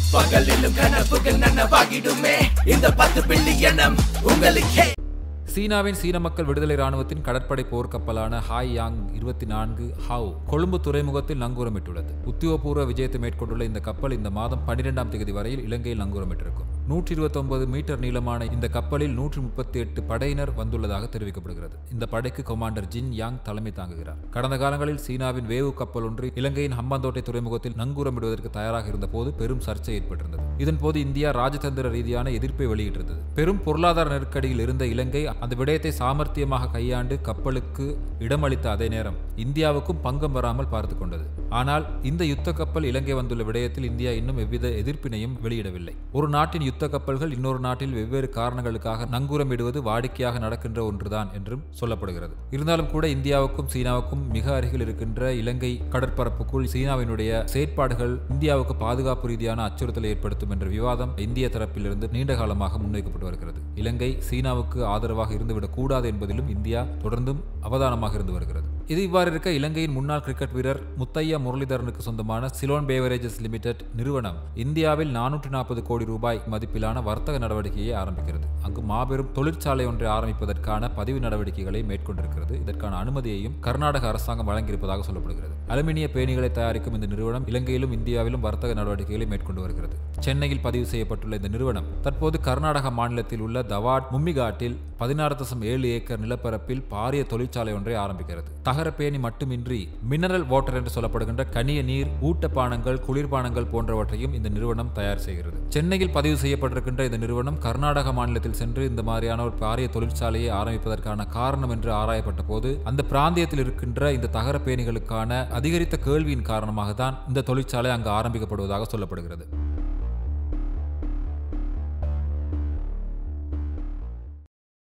பகலிலும் கனவுகள் நனவாகிடுமே இந்த பத்து பில்லியனம் உங்களுக்கே சீனாவின் சீன மக்கள் விடுதலை ராணுவத்தின் கடற்படை போர்க்கப்பலான ஹாய் யாங் இருபத்தி நான்கு ஹவ் கொழும்பு துறைமுகத்தில் நங்கூரமிட்டுள்ளது உத்தியோகபூர்வ விஜயத்தை மேற்கொண்டுள்ள இந்த கப்பல் இந்த மாதம் பன்னிரெண்டாம் தேதி வரையில் இலங்கையில் நங்கூரமிட்டிருக்கும் நூற்றி இருபத்தொன்பது மீட்டர் நீளமான இந்த கப்பலில் நூற்றி முப்பத்தி எட்டு படையினர் வந்துள்ளதாக தெரிவிக்கப்படுகிறது இந்த படைக்கு கமாண்டர் ஜின் யாங் தலைமை தாங்குகிறார் கடந்த காலங்களில் சீனாவின் வேவு கப்பல் ஒன்று இலங்கையின் ஹம்பாந்தோட்டை துறைமுகத்தில் நங்கூரமிடுவதற்கு தயாராக இருந்தபோது பெரும் சர்ச்சை ஏற்பட்டிருந்தது இதன்போது இந்தியா ராஜதந்திர ரீதியான எதிர்ப்பை வெளியிட்டிருந்தது பெரும் பொருளாதார நெருக்கடியில் இருந்த இலங்கை அந்த விடயத்தை சாமர்த்தியமாக கையாண்டு கப்பலுக்கு இடமளித்த அதே நேரம் இந்தியாவுக்கும் பங்கம் வராமல் பார்த்து கொண்டது ஆனால் இந்த யுத்த கப்பல் இலங்கை வந்துள்ள விடயத்தில் இந்தியா இன்னும் எவ்வித எதிர்ப்பினையும் வெளியிடவில்லை ஒரு நாட்டின் யுத்த கப்பல்கள் இன்னொரு நாட்டில் வெவ்வேறு காரணங்களுக்காக நங்கூரமிடுவது வாடிக்கையாக நடக்கின்ற ஒன்றுதான் என்றும் சொல்லப்படுகிறது இருந்தாலும் கூட இந்தியாவுக்கும் சீனாவுக்கும் மிக அருகில் இருக்கின்ற இலங்கை கடற்பரப்புக்குள் சீனாவினுடைய செயற்பாடுகள் இந்தியாவுக்கு பாதுகாப்பு ரீதியான அச்சுறுத்தலை ஏற்படுத்தும் என்ற விவாதம் இந்திய தரப்பிலிருந்து நீண்ட காலமாக முன்வைக்கப்பட்டு வருகிறது இலங்கை சீனாவுக்கு ஆதரவாக இருந்துவிடக் கூடாது என்பதிலும் இந்தியா தொடர்ந்தும் அவதானமாக இருந்து வருகிறது இது இவ்வாறு இருக்க இலங்கையின் முன்னாள் கிரிக்கெட் வீரர் முத்தையா முரளிதரனுக்கு சொந்தமான சிலோன் பேவரேஜஸ் லிமிடெட் நிறுவனம் இந்தியாவில் நானூற்றி நாற்பது கோடி ரூபாய் மதிப்பிலான வர்த்தக நடவடிக்கையை ஆரம்பிக்கிறது அங்கு மாபெரும் தொழிற்சாலை ஒன்றை ஆரம்பிப்பதற்கான பதிவு நடவடிக்கைகளை மேற்கொண்டிருக்கிறது இதற்கான அனுமதியையும் கர்நாடக அரசாங்கம் வழங்கியிருப்பதாக சொல்லப்படுகிறது அலுமினிய பேணிகளை தயாரிக்கும் இந்த நிறுவனம் இலங்கையிலும் இந்தியாவிலும் வர்த்தக நடவடிக்கைகளை மேற்கொண்டு வருகிறது சென்னையில் பதிவு செய்யப்பட்டுள்ள இந்த நிறுவனம் தற்போது கர்நாடக மாநிலத்தில் உள்ள தவாட் மும்மிகாட்டில் பதினாறு தசம் ஏழு ஏக்கர் நிலப்பரப்பில் பாரிய தொழிற்சாலை ஒன்றை ஆரம்பிக்கிறது தகர பேணி மட்டுமின்றி மினரல் வாட்டர் என்று சொல்லப்படுகின்ற கனிய நீர் ஊட்டப்பானங்கள் குளிர்பானங்கள் போன்றவற்றையும் இந்த நிறுவனம் தயார் செய்கிறது சென்னையில் பதிவு செய்யப்பட்டிருக்கின்ற இந்த நிறுவனம் கர்நாடக மாநிலத்தில் சென்று இந்த மாதிரியான ஒரு பாரிய தொழிற்சாலையை ஆரம்பிப்பதற்கான காரணம் என்று ஆராயப்பட்ட போது அந்த பிராந்தியத்தில் இருக்கின்ற இந்த தகர பேணிகளுக்கான அதிகரித்த கேள்வியின் காரணமாக தான் இந்த தொழிற்சாலை அங்கு ஆரம்பிக்கப்படுவதாக சொல்லப்படுகிறது